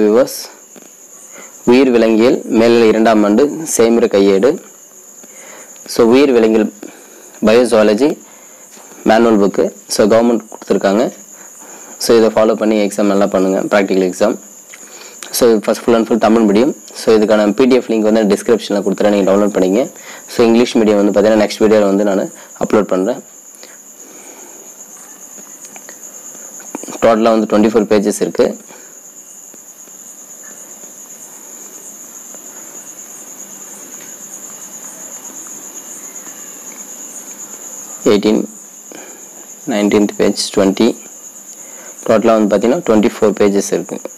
viewers உயிர் விலங்கியல் மேல்நிலை இரண்டாம் ஆண்டு சேமிர கையேடு ஸோ உயிர் விலங்கியல் biozoology manual book so government கொடுத்துருக்காங்க ஸோ இதை ஃபாலோ பண்ணி எக்ஸாம் நல்லா பண்ணுங்கள் practical exam so first full and full Tamil medium so இதுக்கான பிடிஎஃப் லிங்க் வந்து டிஸ்கிரிப்ஷனில் கொடுத்துறேன் நீங்கள் டவுன்லோட் பண்ணிங்க ஸோ இங்கிலீஷ் மீடியம் வந்து பார்த்தீங்கன்னா நெக்ஸ்ட் வீடியோவில் வந்து நான் அப்லோட் பண்ணுறேன் டோட்டலாக வந்து டுவெண்ட்டி ஃபோர் பேஜஸ் இருக்குது எயிட்டீன் நைன்டீன்த் பேஜ் டுவெண்ட்டி டோட்டலாக வந்து பார்த்தீங்கன்னா டுவெண்ட்டி ஃபோர் பேஜஸ் இருக்குது